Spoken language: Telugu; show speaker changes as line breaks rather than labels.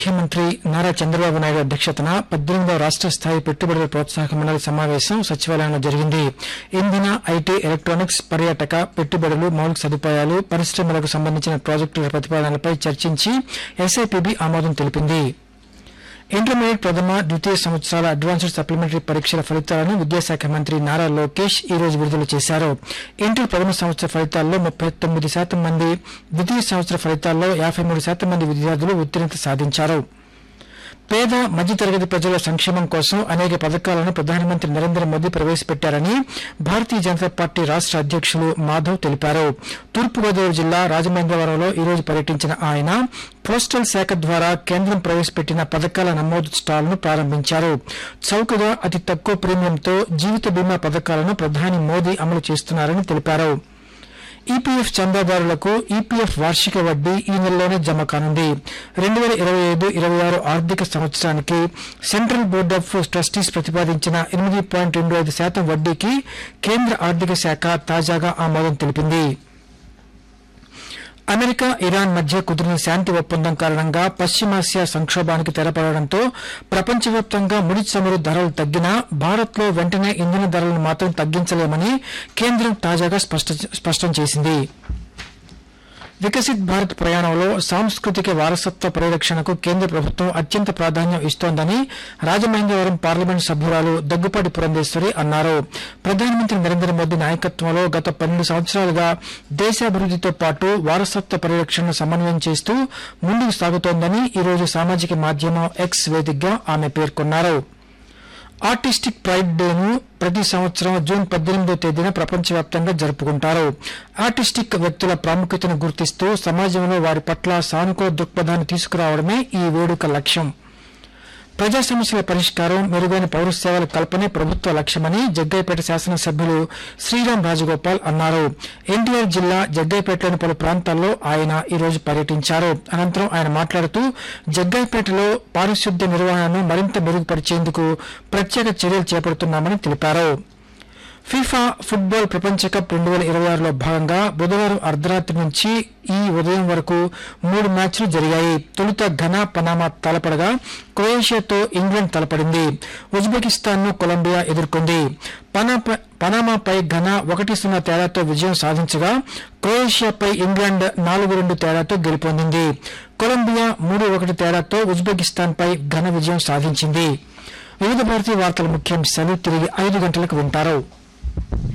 ముఖ్యమంత్రి నారా చంద్రబాబు నాయుడు అధ్యక్షతన పద్దెనిమిదవ రాష్ట స్థాయి పెట్టుబడుల ప్రోత్సాహక మండలి సమావేశం సచివాలయంలో జరిగింది ఇంధన ఐటీ ఎలక్ట్రానిక్స్ పర్యాటక పెట్టుబడులు మౌలిక సదుపాయాలు పరిశ్రమలకు సంబంధించిన ప్రాజెక్టుల ప్రతిపాదనలపై చర్చించి ఎస్ఐపిబి ఆమోదం తెలిపింది ఇంటర్మీడియట్ ప్రథమ ద్వితీయ సంవత్సరాల అడ్వాన్స్డ్ సప్లిమెంటరీ పరీక్షల ఫలితాలను విద్యాశాఖ మంత్రి నారా లోకేష్ ఈ రోజు విడుదల చేశారు ఇంటర్ ప్రథమ సంవత్సర ఫలితాల్లో ముప్పై తొమ్మిది శాతం మంది ద్వితీయ సంవత్సర ఫలితాల్లో యాభై మూడు శాతం మంది విద్యార్థులు ఉత్తీర్ణత సాధించారు పేద మధ్యతరగతి ప్రజల సంక్షేమం కోసం అనేక పథకాలను ప్రధానమంత్రి నరేంద్ర మోదీ ప్రవేశపెట్టారని భారతీయ జనతా పార్టీ రాష్ట అధ్యక్షులు మాధవ్ తెలిపారు తూర్పుగోదావరి జిల్లా రాజమహేంద్రవరంలో ఈ రోజు పర్యటించిన ఆయన పోస్టల్ శాఖ ద్వారా కేంద్రం ప్రవేశపెట్టిన పథకాల నమోదు స్టాల్ను ప్రారంభించారు చౌకగా అతి తక్కువ ప్రీమియంతో జీవిత బీమా పథకాలను ప్రధాని మోదీ అమలు చేస్తున్నారని తెలిపారు ఈపీఎఫ్ చందాదారులకు ఈపీఎఫ్ వార్షిక వడ్డీ ఈ నెలలోనే జమ కానుంది రెండు వేల ఇరవై ఐదు ఇరవై ఆరు ఆర్థిక సంవత్సరానికి సెంట్రల్ బోర్డ్ ఆఫ్ ట్రస్టీస్ ప్రతిపాదించిన ఎనిమిది పాయింట్ రెండు ఐదు శాతం వడ్డీకి కేంద్ర ఆర్థిక శాఖ తాజాగా ఆమోదం తెలిపింది అమెరికా ఇరాన్ మధ్య కుదిరిన శాంతి ఒప్పందం కారణంగా పశ్చిమాసియా సంక్షోభానికి తెరపడడంతో ప్రపంచవ్యాప్తంగా ముడి చమురు ధరలు తగ్గినా భారత్లో వెంటనే ఇంధన ధరలను మాత్రం తగ్గించలేమని కేంద్రం తాజాగా స్పష్ట- స్పష్టం చేసింది వికసిత్ భారత్ ప్రయాణంలో సాంస్కృతిక వారసత్వ పరిరక్షణకు కేంద్ర ప్రభుత్వం అత్యంత ప్రాధాన్యం ఇస్తోందని రాజమహేంద్రవరం పార్లమెంట్ సభ్యురాలు దగ్గుపాటి పురంధేశ్వరి అన్నారు ప్రధానమంత్రి నరేంద్ర మోదీ నాయకత్వంలో గత పన్నెండు సంవత్సరాలుగా దేశాభివృద్దితో పాటు వారసత్వ పరిరక్షణను సమన్వయం చేస్తూ ముందుకు సాగుతోందని ఈ రోజు సామాజిక మాధ్యమం ఎక్స్ వేదికగా ఆమె పేర్కొన్నారు ఆర్టిస్టిక్ ప్రైడ్ డేను ప్రతి సంవత్సరం జూన్ పద్దెనిమిదో తేదీన ప్రపంచవ్యాప్తంగా జరుపుకుంటారు ఆర్టిస్టిక్ వ్యక్తుల ప్రాముఖ్యతను గుర్తిస్తూ సమాజంలో వారి పట్ల సానుకూల దృక్పథాన్ని తీసుకురావడమే ఈ వేడుక లక్ష్యం ప్రజా సమస్యల పరిష్కారం మెరుగైన పౌర సేవల కల్పనే ప్రభుత్వ లక్ష్యమని జగ్గైపేట శాసనసభ్యులు శ్రీరామ్ రాజగోపాల్ అన్నారు ఎన్టీఆర్ జిల్లా జగ్గైపేటలోని పలు ప్రాంతాల్లో ఆయన ఈ రోజు పర్యటించారు అనంతరం ఆయన మాట్లాడుతూ జగ్గైపేటలో పారిశుద్ధ్య నిర్వహణను మరింత మెరుగుపరిచేందుకు ప్రత్యేక చర్యలు చేపడుతున్నామని తెలిపారు ఫీఫా ఫుట్బాల్ ప్రపంచ కప్ రెండు వేల ఇరవై ఆరులో భాగంగా బుధవారం అర్ధరాత్రి నుంచి ఈ ఉదయం వరకు మూడు మ్యాచ్లు జరిగాయి తొలుత ఘనా పనామా తలపడగా క్రొయేషియాతో ఇంగ్లాండ్ తలపడింది ఉజ్బెకిస్తాన్ ను కొలంబియా ఎదుర్కొంది పనాప- పనామాపై ఘనా ఒకటి సున్నా తేడాతో విజయం సాధించగా క్రొయేషియాపై ఇంగ్లాండ్ నాలుగు రెండు తేడాతో గెలుపొందింది కొలంబియా మూడు ఒకటి తేడాతో ఉజ్బెకిస్తాన్ పై ఘన విజయం సాధించింది వివిధ భారతీయ వార్తల ముఖ్యాంశాలు తిరిగి ఐదు గంటలకు వింటారు